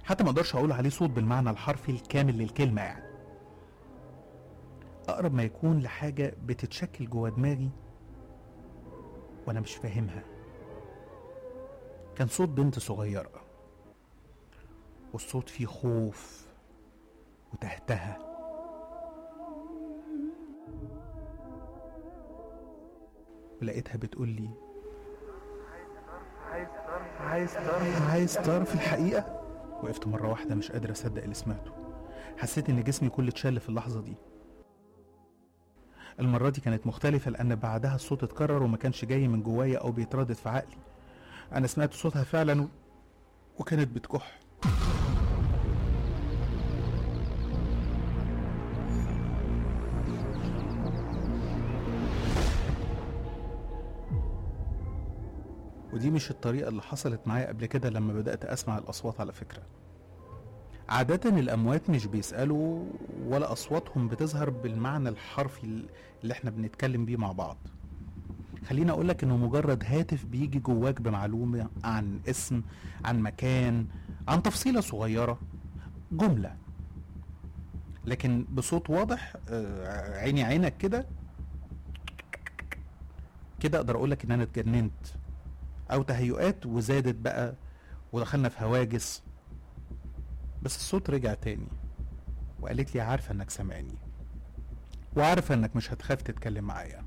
حتى ما اقدرش اقول عليه صوت بالمعنى الحرفي الكامل للكلمه يعني اقرب ما يكون لحاجه بتتشكل جوه دماغي وانا مش فاهمها كان صوت بنت صغيره والصوت فيه خوف وتهتها ولقيتها بتقول لي عايز تعرف عايز تعرف الحقيقة وقفت مرة واحدة مش قادر أصدق اللي سمعته حسيت إن جسمي كله اتشل في اللحظة دي المرة دي كانت مختلفة لأن بعدها الصوت اتكرر وما كانش جاي من جوايا أو بيتردد في عقلي أنا سمعت صوتها فعلا و... وكانت بتكح ودي مش الطريقة اللي حصلت معايا قبل كده لما بدأت أسمع الأصوات على فكرة عادة الأموات مش بيسألوا ولا أصواتهم بتظهر بالمعنى الحرفي اللي احنا بنتكلم بيه مع بعض خليني أقولك إنه مجرد هاتف بيجي جواك بمعلومة عن اسم عن مكان عن تفصيلة صغيرة جملة لكن بصوت واضح آه، عيني عينك كده كده اقدر اقولك ان انا اتجننت او تهيؤات وزادت بقى ودخلنا في هواجس بس الصوت رجع تاني وقالت لي عارفه انك سامعني وعارفه انك مش هتخاف تتكلم معايا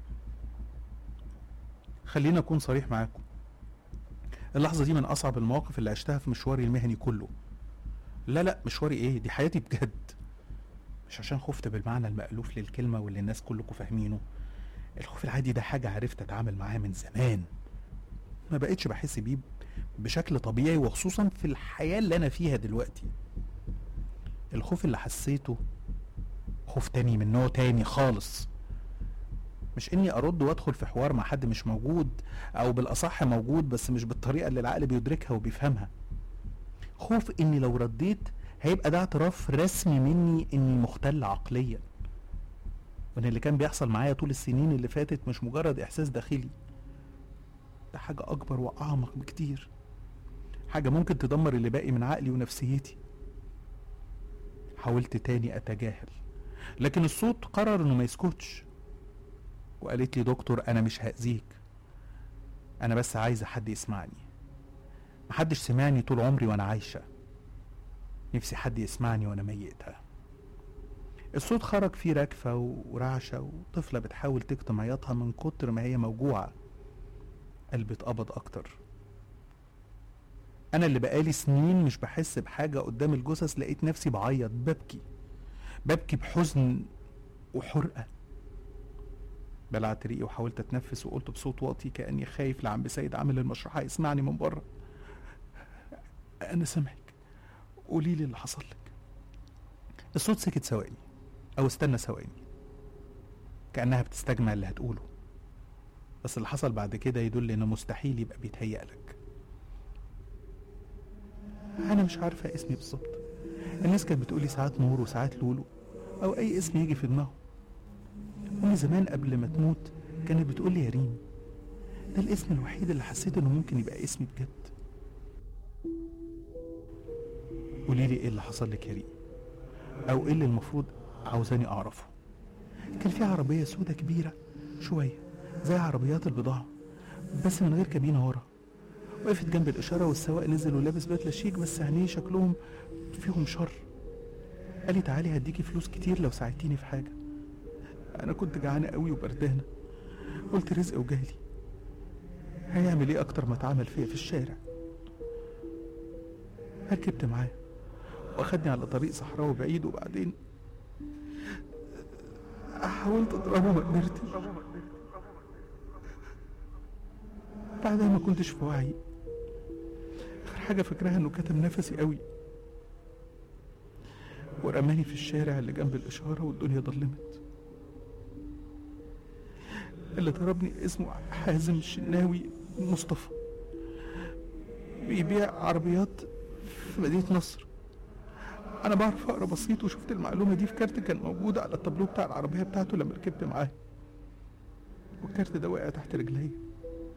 خليني اكون صريح معاكم اللحظه دي من اصعب المواقف اللي عشتها في مشواري المهني كله لا لا مشواري ايه دي حياتي بجد مش عشان خفت بالمعنى المألوف للكلمة واللي الناس كلكم فاهمينه الخوف العادي ده حاجة عرفت أتعامل معاه من زمان ما بقتش بحس بيه بشكل طبيعي وخصوصا في الحياة اللي أنا فيها دلوقتي الخوف اللي حسيته خوف تاني من نوع تاني خالص مش اني ارد وادخل في حوار مع حد مش موجود او بالاصح موجود بس مش بالطريقه اللي العقل بيدركها وبيفهمها خوف اني لو رديت هيبقى ده اعتراف رسمي مني اني مختل عقليا وان اللي كان بيحصل معايا طول السنين اللي فاتت مش مجرد احساس داخلي ده حاجة اكبر واعمق بكتير حاجة ممكن تدمر اللي باقي من عقلي ونفسيتي حاولت تاني اتجاهل لكن الصوت قرر انه ما يسكتش وقالت لي دكتور انا مش هأذيك انا بس عايزة حد يسمعني محدش سمعني طول عمري وانا عايشه نفسي حد يسمعني وانا ميتة الصوت خرج فيه ركفة ورعشة وطفلة بتحاول تكتم عياطها من كتر ما هي موجوعة قلبي اتقبض أكتر أنا اللي بقالي سنين مش بحس بحاجة قدام الجثث لقيت نفسي بعيط ببكي ببكي بحزن وحرقة بلعت ريقي وحاولت أتنفس وقلت بصوت واطي كأني خايف لعم سيد عامل المشروع هيسمعني من بره أنا سامعك قولي لي اللي حصل لك الصوت سكت ثواني او استنى ثواني كانها بتستجمع اللي هتقوله بس اللي حصل بعد كده يدل انه مستحيل يبقى بيتهيأ لك انا مش عارفه اسمي بالظبط الناس كانت بتقولي ساعات نور وساعات لولو او اي اسم يجي في دماغهم امي زمان قبل ما تموت كانت بتقولي يا ريم ده الاسم الوحيد اللي حسيت انه ممكن يبقى اسمي بجد قولي لي ايه اللي حصل لك يا ريم او ايه اللي المفروض عاوزاني اعرفه كان في عربيه سودة كبيره شويه زي عربيات البضاعه بس من غير كابينه ورا وقفت جنب الاشاره والسواق نزل ولابس بدله شيك بس عينيه شكلهم فيهم شر قال لي تعالي هديكي فلوس كتير لو ساعدتيني في حاجه انا كنت جعانه قوي وبردانه قلت رزق وجالي هيعمل ايه اكتر ما اتعمل فيا في الشارع ركبت معاه واخدني على طريق صحراوي بعيد وبعدين حاولت اضربه ما قدرتش بعدها ما كنتش في وعي اخر حاجه فاكراها انه كتم نفسي قوي ورماني في الشارع اللي جنب الاشاره والدنيا ضلمت اللي ضربني اسمه حازم الشناوي مصطفى بيبيع عربيات في مدينة نصر أنا بعرف أقرأ بسيط وشفت المعلومة دي في كارت كان موجود على التابلو بتاع العربية بتاعته لما ركبت معاه والكارت ده وقع تحت رجلي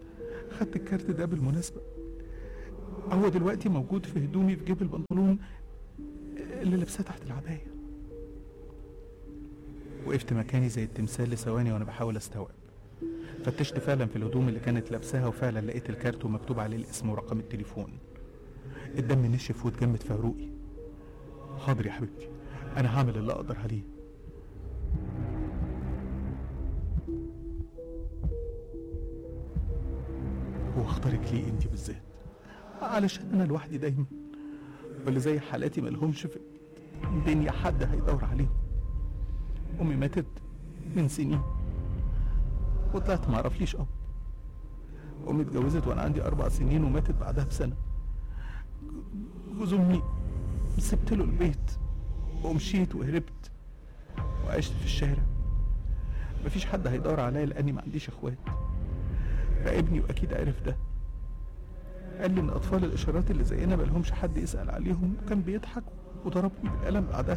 خدت الكارت ده بالمناسبة هو دلوقتي موجود في هدومي في جيب البنطلون اللي لابساه تحت العباية وقفت مكاني زي التمثال لثواني وانا بحاول استوعب فتشت فعلا في الهدوم اللي كانت لابساها وفعلا لقيت الكارت ومكتوب عليه الاسم ورقم التليفون الدم نشف واتجمد في عروقي حاضر يا حبيبتي انا هعمل اللي اقدر عليه واختارك ليه انت بالذات علشان انا لوحدي دايما واللي زي حالاتي ملهمش في الدنيا حد هيدور عليهم امي ماتت من سنين وطلعت معرفليش اب امي اتجوزت وانا عندي اربع سنين وماتت بعدها بسنه جوز امي سبت له البيت ومشيت وهربت وعشت في الشارع مفيش حد هيدور عليا لاني ما عنديش اخوات راقبني واكيد عرف ده قال لي ان اطفال الاشارات اللي زينا ملهمش حد يسال عليهم وكان بيضحك وضربني بالقلم بعدها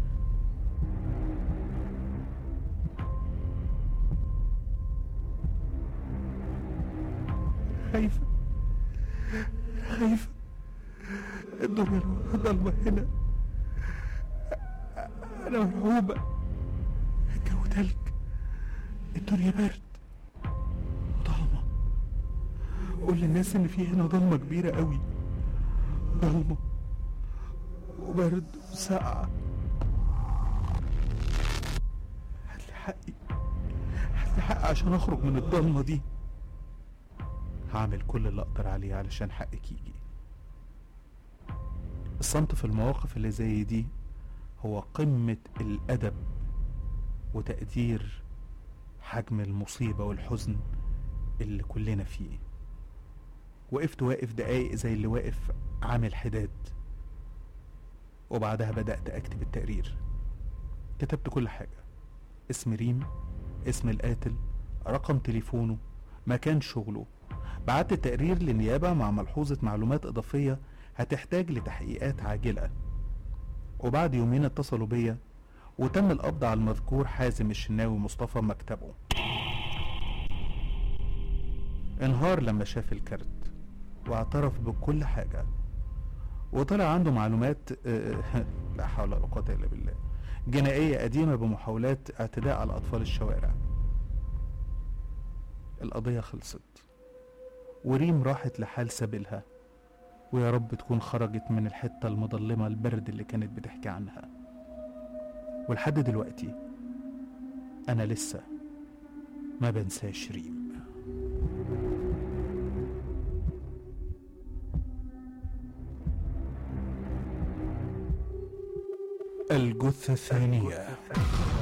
خايفة خايفة الدنيا ضلمة هنا أنا مرعوبة الجو تلج الدنيا برد ضلمة قول للناس إن في هنا ضلمة كبيرة قوي ضلمة وبرد وسقعة هاتلي حقي هاتلي حقي عشان أخرج من الضلمة دي هعمل كل اللي أقدر عليه علشان حقك يجي الصمت في المواقف اللي زي دي هو قمة الأدب وتقدير حجم المصيبة والحزن اللي كلنا فيه وقفت واقف دقايق زي اللي واقف عامل حداد وبعدها بدأت أكتب التقرير كتبت كل حاجة اسم ريم اسم القاتل رقم تليفونه مكان شغله بعت التقرير للنيابة مع ملحوظة معلومات إضافية هتحتاج لتحقيقات عاجلة وبعد يومين اتصلوا بيا وتم القبض على المذكور حازم الشناوي مصطفى مكتبه انهار لما شاف الكارت واعترف بكل حاجة وطلع عنده معلومات آه، لا حول ولا قوة إلا بالله جنائية قديمة بمحاولات اعتداء على أطفال الشوارع القضية خلصت وريم راحت لحال سبيلها ويا رب تكون خرجت من الحتة المظلمة البرد اللي كانت بتحكي عنها ولحد دلوقتي أنا لسه ما بنساش ريم الجثة الثانية